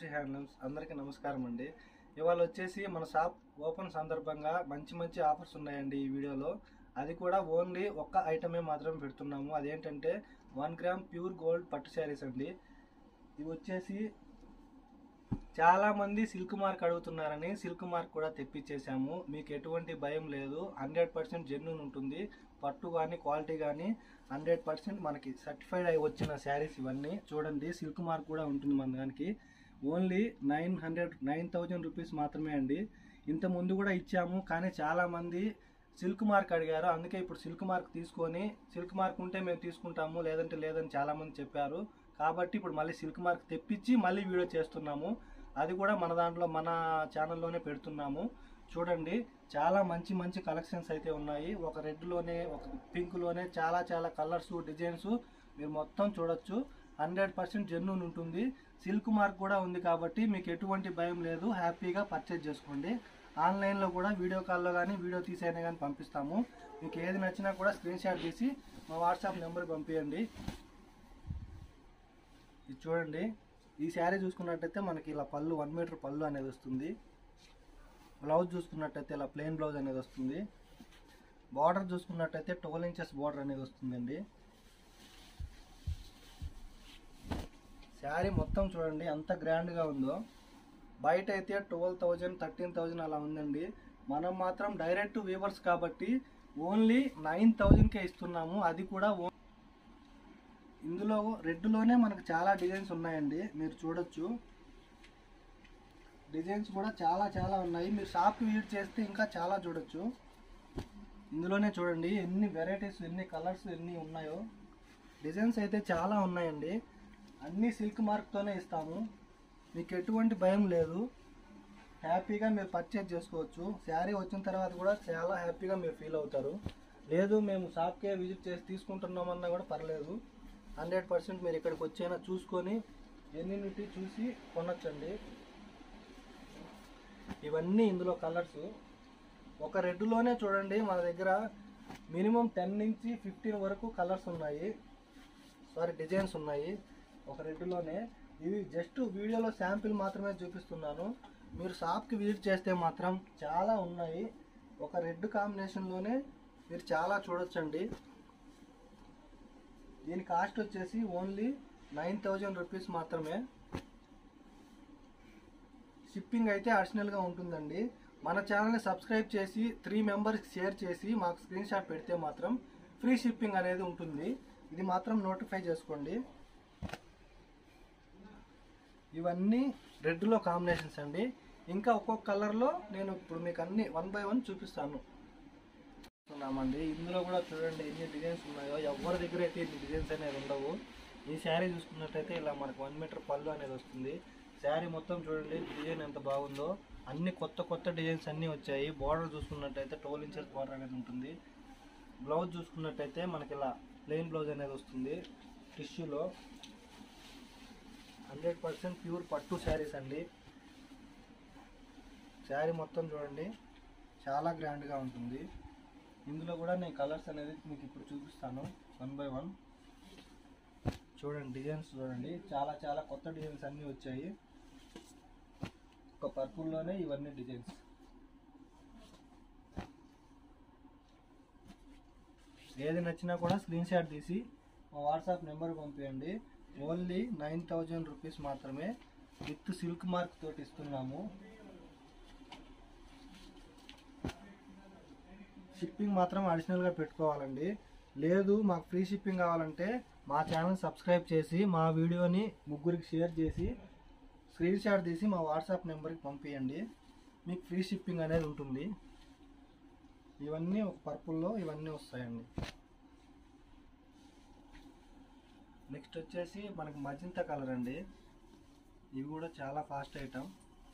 Vamsi handlooms అందరికీ నమస్కారం అండి ఇవాళ వచ్చేసి మన షాప్ ఓపెన్ సందర్భంగా మంచి మంచి ఆఫర్స్ ఉన్నాయండి ఈ వీడియోలో అది కూడా ఓన్లీ ఒక్క ఐటమే మాత్రం పెడుతున్నాము అదేంటంటే వన్ గ్రామ్ ప్యూర్ గోల్డ్ పట్టు శారీస్ అండి ఇవి వచ్చేసి చాలా మంది సిల్క్ మార్క్ అడుగుతున్నారని సిల్క్ మార్క్ కూడా తెప్పించేసాము మీకు ఎటువంటి భయం లేదు హండ్రెడ్ పర్సెంట్ జెన్యున్ ఉంటుంది పట్టు కానీ క్వాలిటీ కానీ హండ్రెడ్ పర్సెంట్ మనకి సర్టిఫైడ్ అయి వచ్చిన శారీస్ ఇవన్నీ చూడండి సిల్క్ మార్క్ కూడా ఉంటుంది మన దానికి only nine hundred nine thousand rupees మాత్రమే అండి ఇంత ముందు కూడా ఇచ్చాము కానీ చాలా మంది సిల్క్ మార్క్ అడిగారు అందుకే ఇప్పుడు సిల్క్ మార్క్ తీసుకొని సిల్క్ మార్క్ ఉంటే మేము తీసుకుంటాము లేదంటే లేదని చాలా మంది చెప్పారు కాబట్టి ఇప్పుడు మళ్ళీ సిల్క్ మార్క్ తెప్పించి మళ్ళీ వీడియో చేస్తున్నాము అది కూడా మన దాంట్లో మన ఛానల్లోనే పెడుతున్నాము చూడండి చాలా మంచి మంచి కలెక్షన్స్ అయితే ఉన్నాయి ఒక రెడ్లోనే ఒక పింక్లోనే చాలా చాలా కలర్స్ డిజైన్స్ మీరు మొత్తం చూడొచ్చు హండ్రెడ్ పర్సెంట్ జెన్యున్ ఉంటుంది సిల్క్ మార్క్ కూడా ఉంది కాబట్టి మీకు ఎటువంటి భయం లేదు హ్యాపీగా పర్చేజ్ చేసుకోండి ఆన్లైన్లో కూడా వీడియో కాల్లో కానీ వీడియో తీసైనా కానీ పంపిస్తాము మీకు ఏది నచ్చినా కూడా స్క్రీన్ షాట్ తీసి మా వాట్సాప్ నెంబర్కి పంపించండి ఇది చూడండి ఈ శారీ చూసుకున్నట్టయితే మనకి ఇలా పళ్ళు వన్ మీటర్ పళ్ళు అనేది వస్తుంది బ్లౌజ్ చూసుకున్నట్టయితే ఇలా ప్లెయిన్ బ్లౌజ్ అనేది వస్తుంది బార్డర్ చూసుకున్నట్టయితే ట్వెల్వ్ ఇంచెస్ బార్డర్ అనేది వస్తుందండి శారీ మొత్తం చూడండి ఎంత గ్రాండ్గా ఉందో బయట అయితే ట్వెల్వ్ థౌజండ్ థర్టీన్ థౌజండ్ అలా ఉందండి మనం మాత్రం డైరెక్ట్ వీవర్స్ కాబట్టి ఓన్లీ నైన్ థౌజండ్కే ఇస్తున్నాము అది కూడా ఓ- ఇందులో రెడ్లోనే మనకు చాలా డిజైన్స్ ఉన్నాయండి మీరు చూడొచ్చు డిజైన్స్ కూడా చాలా చాలా ఉన్నాయి మీరు షాప్ విజిట్ చేస్తే ఇంకా చాలా చూడొచ్చు ఇందులోనే చూడండి ఎన్ని వెరైటీస్ ఎన్ని కలర్స్ ఎన్ని ఉన్నాయో డిజైన్స్ అయితే చాలా ఉన్నాయండి అన్ని సిల్క్ మార్క్తోనే ఇస్తాము మీకు ఎటువంటి భయం లేదు హ్యాపీగా మీరు పర్చేజ్ చేసుకోవచ్చు శారీ వచ్చిన తర్వాత కూడా చాలా హ్యాపీగా మీరు ఫీల్ అవుతారు లేదు మేము షాప్కే విజిట్ చేసి తీసుకుంటున్నామన్నా కూడా పర్లేదు హండ్రెడ్ పర్సెంట్ మీరు ఇక్కడికి వచ్చైనా చూసుకొని ఎన్నిటి చూసి కొనొచ్చండి ఇవన్నీ ఇందులో కలర్స్ ఒక రెడ్లోనే చూడండి మన దగ్గర మినిమం టెన్ నుంచి ఫిఫ్టీన్ వరకు కలర్స్ ఉన్నాయి సారీ డిజైన్స్ ఉన్నాయి ఒక రెడ్లోనే ఇవి జస్ట్ వీడియోలో శాంపిల్ మాత్రమే చూపిస్తున్నాను మీరు షాప్కి విజిట్ చేస్తే మాత్రం చాలా ఉన్నాయి ఒక రెడ్ కాంబినేషన్లోనే మీరు చాలా చూడొచ్చండి దీని కాస్ట్ వచ్చేసి ఓన్లీ నైన్ థౌజండ్ రూపీస్ మాత్రమే షిప్పింగ్ అయితే అడిషనల్గా ఉంటుందండి మన ఛానల్ని సబ్స్క్రైబ్ చేసి త్రీ మెంబర్స్కి షేర్ చేసి మాకు స్క్రీన్ షాట్ పెడితే మాత్రం ఫ్రీ షిప్పింగ్ అనేది ఉంటుంది ఇది మాత్రం నోటిఫై చేసుకోండి ఇవన్నీ రెడ్లో కాంబినేషన్స్ అండి ఇంకా ఒక్కొక్క కలర్లో నేను ఇప్పుడు మీకు అన్ని వన్ బై వన్ చూపిస్తాను చూస్తున్నామండి ఇందులో కూడా చూడండి ఎన్ని డిజైన్స్ ఉన్నాయో ఎవరి దగ్గర అయితే ఇన్ని డిజైన్స్ అనేది ఉండవు ఈ శారీ చూసుకున్నట్టయితే ఇలా మనకు వన్ మీటర్ పళ్ళు అనేది వస్తుంది శారీ మొత్తం చూడండి డిజైన్ ఎంత బాగుందో అన్ని కొత్త కొత్త డిజైన్స్ అన్నీ వచ్చాయి బార్డర్ చూసుకున్నట్టయితే ట్వెల్వ్ ఇంచెస్ బార్డర్ అనేది ఉంటుంది బ్లౌజ్ చూసుకున్నట్టయితే మనకి ఇలా ప్లెయిన్ బ్లౌజ్ అనేది వస్తుంది టిష్యూలో హండ్రెడ్ పర్సెంట్ ప్యూర్ పట్టు శారీస్ అండి శారీ మొత్తం చూడండి చాలా గ్రాండ్గా ఉంటుంది ఇందులో కూడా నేను కలర్స్ అనేది మీకు ఇప్పుడు చూపిస్తాను వన్ బై వన్ చూడండి డిజైన్స్ చూడండి చాలా చాలా కొత్త డిజైన్స్ అన్నీ వచ్చాయి ఒక పర్పుల్లోనే ఇవన్నీ డిజైన్స్ ఏది నచ్చినా కూడా స్క్రీన్ షాట్ తీసి మా వాట్సాప్ నెంబర్ పంపించండి ఓన్లీ నైన్ థౌజండ్ రూపీస్ మాత్రమే విత్ సిల్క్ మార్క్ తోటి ఇస్తున్నాము షిప్పింగ్ మాత్రం అడిషనల్గా పెట్టుకోవాలండి లేదు మాకు ఫ్రీ షిప్పింగ్ కావాలంటే మా ఛానల్ సబ్స్క్రైబ్ చేసి మా వీడియోని ముగ్గురికి షేర్ చేసి స్క్రీన్ షాట్ తీసి మా వాట్సాప్ నెంబర్కి పంపించండి మీకు ఫ్రీ షిప్పింగ్ అనేది ఉంటుంది ఇవన్నీ ఒక పర్పుల్లో ఇవన్నీ వస్తాయండి నెక్స్ట్ వచ్చేసి మనకి మజింతా కలర్ అండి ఇవి కూడా చాలా ఫాస్ట్ ఐటమ్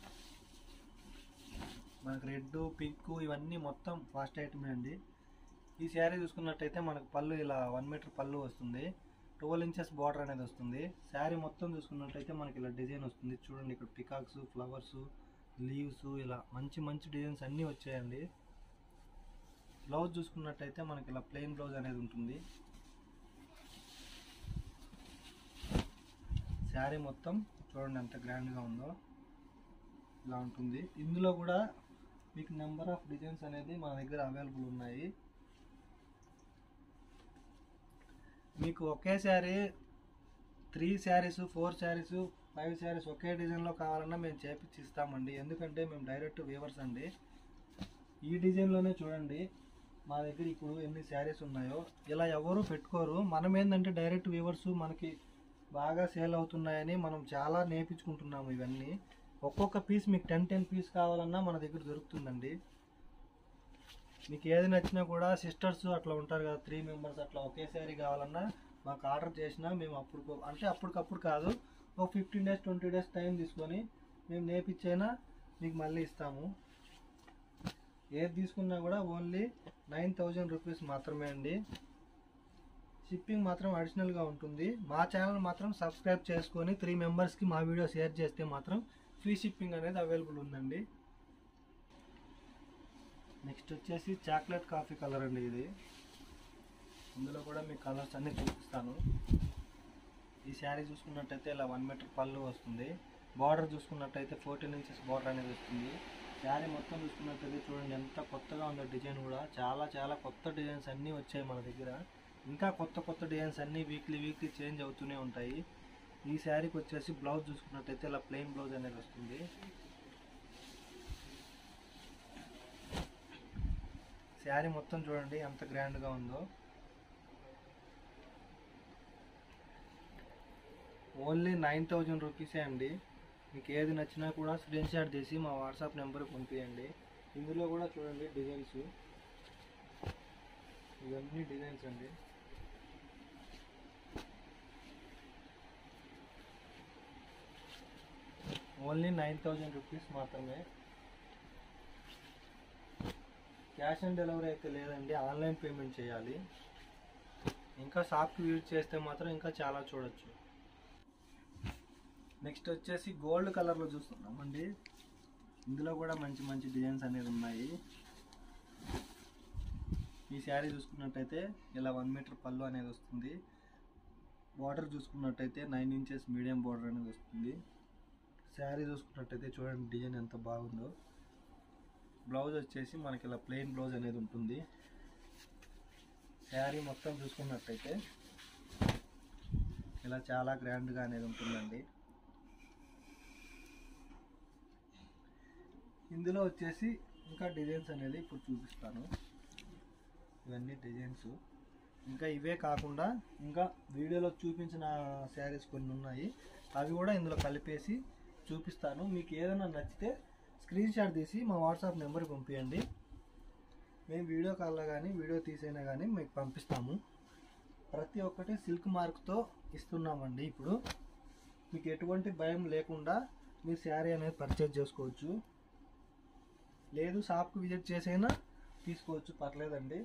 మనకు రెడ్ పింక్ ఇవన్నీ మొత్తం ఫాస్ట్ ఐటమే అండి ఈ శారీ చూసుకున్నట్టయితే మనకు పళ్ళు ఇలా వన్ మీటర్ పళ్ళు వస్తుంది ట్వెల్వ్ ఇంచెస్ బార్డర్ అనేది వస్తుంది శారీ మొత్తం చూసుకున్నట్టయితే మనకి ఇలా డిజైన్ వస్తుంది చూడండి ఇక్కడ పికాక్స్ ఫ్లవర్స్ లీవ్స్ ఇలా మంచి మంచి డిజైన్స్ అన్నీ వచ్చాయండి బ్లౌజ్ చూసుకున్నట్టయితే మనకి ఇలా ప్లెయిన్ బ్లౌజ్ అనేది ఉంటుంది శారీ మొత్తం చూడండి ఎంత గ్రాండ్గా ఉందో ఇలా ఉంటుంది ఇందులో కూడా మీకు నెంబర్ ఆఫ్ డిజైన్స్ అనేది మన దగ్గర అవైలబుల్ ఉన్నాయి మీకు ఒకే sari three saris four saris five saris ఒకే డిజైన్లో కావాలన్నా మేము చేపించి ఇస్తామండి ఎందుకంటే మేము డైరెక్ట్ వీవర్స్ అండి ఈ డిజైన్లోనే చూడండి మా దగ్గర ఇప్పుడు ఎన్ని శారీస్ ఉన్నాయో ఇలా ఎవరు పెట్టుకోరు మనం ఏంటంటే డైరెక్ట్ వీవర్స్ మనకి బాగా సేల్ అవుతున్నాయని మనం చాలా నేర్పించుకుంటున్నాము ఇవన్నీ ఒక్కొక్క పీస్ మీకు టెన్ టెన్ పీస్ కావాలన్నా మన దగ్గర దొరుకుతుందండి మీకు ఏది నచ్చినా కూడా సిస్టర్స్ అట్లా ఉంటారు కదా త్రీ మెంబర్స్ అట్లా ఒకే శారీ కావాలన్నా మాకు ఆర్డర్ చేసినా మేము అప్పుడు అంటే అప్పటికప్పుడు కాదు ఒక fifteen days twenty days time తీసుకొని మేము నేర్పించైనా మీకు మళ్ళీ ఇస్తాము ఏది తీసుకున్నా కూడా ఓన్లీ నైన్ థౌజండ్ రూపీస్ మాత్రమే అండి షిప్పింగ్ మాత్రం అడిషనల్గా ఉంటుంది మా ఛానల్ మాత్రం సబ్స్క్రైబ్ చేసుకొని త్రీ మెంబర్స్కి మా వీడియో షేర్ చేస్తే మాత్రం ఫ్రీ షిప్పింగ్ అనేది అవైలబుల్ ఉందండి నెక్స్ట్ వచ్చేసి చాక్లెట్ కాఫీ కలర్ అండి ఇది ఇందులో కూడా మీకు కలర్స్ అన్నీ చూపిస్తాను ఈ శారీ చూసుకున్నట్టయితే ఇలా వన్ మీటర్ పళ్ళు వస్తుంది బార్డర్ చూసుకున్నట్టయితే ఫోర్టీన్ ఇంచెస్ బార్డర్ అనేది వస్తుంది శారీ మొత్తం చూసుకున్నట్టయితే చూడండి ఎంత కొత్తగా ఉందో డిజైన్ కూడా చాలా చాలా కొత్త డిజైన్స్ అన్నీ వచ్చాయి మన దగ్గర ఇంకా కొత్త కొత్త డిజైన్స్ అన్నీ వీక్లీ వీక్లీ చేంజ్ అవుతూనే ఉంటాయి ఈ శారీకి వచ్చేసి బ్లౌజ్ చూసుకున్నట్టయితే ఇలా ప్లెయిన్ బ్లౌజ్ అనేది వస్తుంది శారీ మొత్తం చూడండి ఎంత గ్రాండ్గా ఉందో ఓన్లీ నైన్ థౌజండ్ రూపీసే అండి మీకు ఏది నచ్చినా కూడా స్క్రీన్ షాట్ తీసి మా వాట్సాప్ నెంబర్కి పంపించండి ఇందులో కూడా చూడండి డిజైన్స్ ఇవన్నీ డిజైన్స్ అండి ఓన్లీ నైన్ థౌజండ్ రూపీస్ మాత్రమే క్యాష్ ఆన్ డెలివరీ అయితే లేదండి ఆన్లైన్ పేమెంట్ చేయాలి ఇంకా షాప్కి విజిట్ చేస్తే మాత్రం ఇంకా చాలా చూడొచ్చు నెక్స్ట్ వచ్చేసి గోల్డ్ కలర్లో చూస్తున్నామండి ఇందులో కూడా మంచి మంచి డిజైన్స్ అనేది ఉన్నాయి ఈ శారీ చూసుకున్నట్టయితే ఇలా వన్ మీటర్ పళ్ళు అనేది వస్తుంది బార్డర్ చూసుకున్నట్టయితే నైన్ ఇంచెస్ మీడియం బార్డర్ అనేది వస్తుంది శారీ చూసుకున్నట్టయితే చూడండి డిజైన్ ఎంత బాగుందో బ్లౌజ్ వచ్చేసి మనకి ఇలా ప్లెయిన్ బ్లౌజ్ అనేది ఉంటుంది శారీ మొత్తం చూసుకున్నట్టయితే ఇలా చాలా గ్రాండ్గా అనేది ఉంటుందండి ఇందులో వచ్చేసి ఇంకా డిజైన్స్ అనేది ఇప్పుడు చూపిస్తాను ఇవన్నీ డిజైన్స్ ఇంకా ఇవే కాకుండా ఇంకా వీడియోలో చూపించిన శారీస్ కొన్ని ఉన్నాయి అవి కూడా ఇందులో కలిపేసి చూపిస్తాను మీకు ఏదైనా నచ్చితే స్క్రీన్ షాట్ తీసి మా వాట్సాప్ నెంబర్కి పంపించండి మేము వీడియో కాల్లో కానీ వీడియో తీసైనా కానీ మీకు పంపిస్తాము ప్రతి ఒక్కటి సిల్క్ మార్క్తో ఇస్తున్నామండి ఇప్పుడు మీకు ఎటువంటి భయం లేకుండా మీరు శారీ అనేది పర్చేజ్ చేసుకోవచ్చు లేదు షాప్కి విజిట్ చేసైనా తీసుకోవచ్చు పర్లేదండి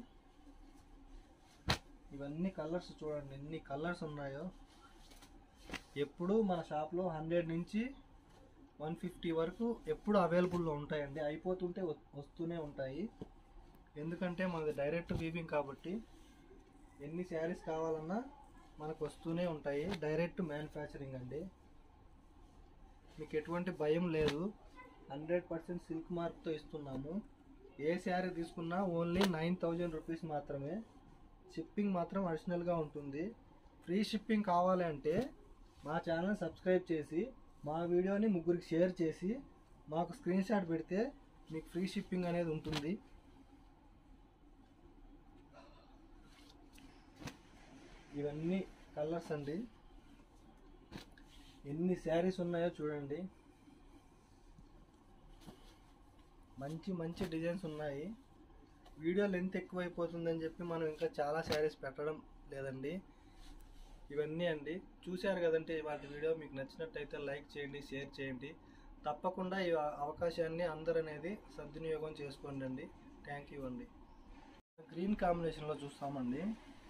ఇవన్నీ కలర్స్ చూడండి ఎన్ని కలర్స్ ఉన్నాయో ఎప్పుడు మన షాప్లో హండ్రెడ్ నుంచి వన్ ఫిఫ్టీ వరకు ఎప్పుడు అవైలబుల్లో ఉంటాయండి అయిపోతుంటే వ- వస్తూనే ఉంటాయి ఎందుకంటే మనది డైరెక్ట్ వీవింగ్ కాబట్టి ఎన్ని శారీస్ కావాలన్నా మనకు వస్తూనే ఉంటాయి డైరెక్ట్ మ్యానుఫ్యాక్చరింగ్ అండి మీకు ఎటువంటి భయం లేదు హండ్రెడ్ పర్సెంట్ సిల్క్ మార్క్తో ఇస్తున్నాము ఏ శారీ తీసుకున్నా ఓన్లీ నైన్ థౌజండ్ రూపీస్ మాత్రమే షిప్పింగ్ మాత్రం అడిషనల్గా ఉంటుంది ఫ్రీ షిప్పింగ్ కావాలి అంటే మా ఛానల్ సబ్స్క్రైబ్ చేసి మా వీడియోని ముగ్గురికి షేర్ చేసి మాకు స్క్రీన్ షాట్ పెడితే మీకు ఫ్రీ షిప్పింగ్ అనేది ఉంటుంది ఇవన్నీ కలర్స్ అండి ఎన్ని శారీస్ ఉన్నాయో చూడండి మంచి మంచి డిజైన్స్ ఉన్నాయి వీడియో లెంత్ ఎక్కువైపోతుందని చెప్పి మనం ఇంకా చాలా శారీస్ పెట్టడం లేదండి ఇవన్నీ అండి చూశారు కదంటే వాటి వీడియో మీకు నచ్చినట్టయితే లైక్ చేయండి షేర్ చేయండి తప్పకుండా ఈ అవకాశాన్ని అందరూ అనేది సద్వినియోగం చేసుకోండి అండి థ్యాంక్ యూ అండి గ్రీన్ కాంబినేషన్లో చూస్తామండి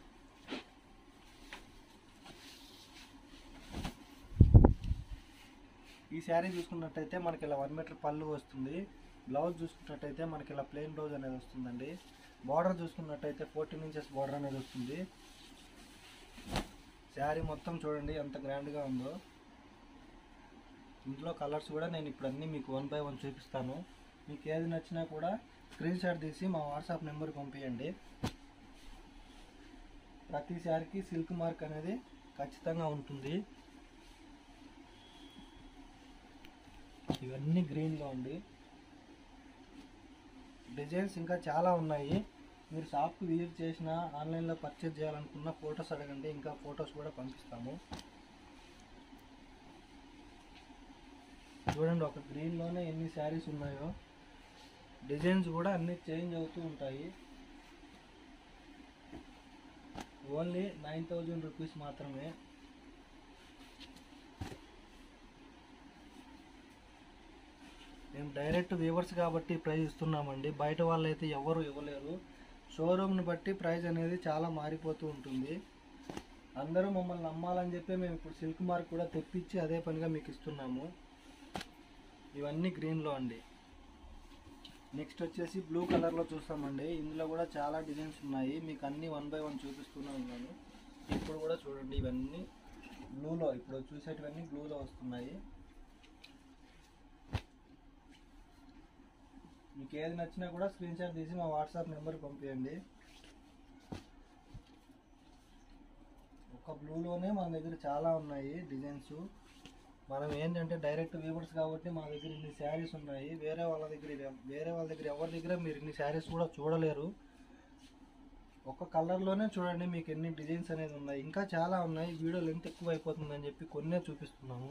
ఈ శారీ చూసుకున్నట్టయితే మనకి ఇలా వన్ మీటర్ పళ్ళు వస్తుంది బ్లౌజ్ చూసుకున్నట్టయితే మనకి ఇలా ప్లెయిన్ బ్లౌజ్ అనేది వస్తుందండి బార్డర్ చూసుకున్నట్టయితే ఫోర్టీన్ ఇంచెస్ బార్డర్ అనేది వస్తుంది శారీ మొత్తం చూడండి ఎంత గ్రాండ్గా ఉందో ఇందులో కలర్స్ కూడా నేను ఇప్పుడు అన్నీ మీకు వన్ బై వన్ చూపిస్తాను మీకు ఏది నచ్చినా కూడా స్క్రీన్ షాట్ తీసి మా వాట్సాప్ నెంబర్కి పంపించండి ప్రతి శారీకి సిల్క్ మార్క్ అనేది ఖచ్చితంగా ఉంటుంది ఇవన్నీ గ్రీన్లో ఉంది డిజైన్స్ ఇంకా చాలా ఉన్నాయి మీరు షాప్కి విజిట్ చేసినా ఆన్లైన్లో పర్చేజ్ చేయాలనుకున్న ఫొటోస్ అడగండి ఇంకా ఫొటోస్ కూడా పంపిస్తాము చూడండి ఒక గ్రీన్లోనే ఎన్ని శారీస్ ఉన్నాయో డిజైన్స్ కూడా అన్ని చేంజ్ అవుతూ ఉంటాయి ఓన్లీ నైన్ థౌజండ్ రూపీస్ మాత్రమే మేము డైరెక్ట్ వ్యూవర్స్ కాబట్టి ప్రైస్ ఇస్తున్నామండి బయట వాళ్ళైతే ఎవరు ఇవ్వలేరు షోరూమ్ని బట్టి ప్రైస్ అనేది చాలా మారిపోతూ ఉంటుంది అందరూ మమ్మల్ని నమ్మాలని చెప్పి మేము ఇప్పుడు సిల్క్ మార్క్ కూడా తెప్పించి అదే పనిగా మీకు ఇస్తున్నాము ఇవన్నీ గ్రీన్లో అండి నెక్స్ట్ వచ్చేసి బ్లూ కలర్లో చూస్తామండి ఇందులో కూడా చాలా డిజైన్స్ ఉన్నాయి మీకు అన్నీ వన్ బై వన్ చూపిస్తూనే ఉన్నాను ఇప్పుడు కూడా చూడండి ఇవన్నీ బ్లూలో ఇప్పుడు చూసేటివన్నీ బ్లూలో వస్తున్నాయి మీకు ఏది నచ్చినా కూడా స్క్రీన్ షాట్ తీసి మా వాట్సాప్ నెంబర్ పంపించండి ఒక బ్లూలోనే మన దగ్గర చాలా ఉన్నాయి డిజైన్స్ మనం ఏంటంటే డైరెక్ట్ వ్యూవర్స్ కాబట్టి మా దగ్గర ఇన్ని శారీస్ ఉన్నాయి వేరే వాళ్ళ దగ్గర ఇవి- వేరే వాళ్ళ దగ్గర ఎవరి దగ్గర మీరు ఇన్ని శారీస్ కూడా చూడలేరు ఒక కలర్లోనే చూడండి మీకు ఎన్ని డిజైన్స్ అనేది ఉన్నాయి ఇంకా చాలా ఉన్నాయి వీడియో లెంత్ ఎక్కువ అయిపోతుందని చెప్పి కొన్నే చూపిస్తున్నాము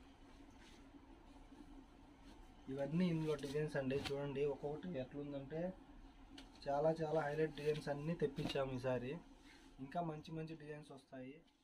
ఇవన్నీ ఇందులో డిజైన్స్ అండి చూడండి ఒక్కొక్కటి ఎట్లుందంటే చాలా చాలా హైలైట్ డిజైన్స్ అన్నీ తెప్పించాము ఈసారి ఇంకా మంచి మంచి డిజైన్స్ వస్తాయి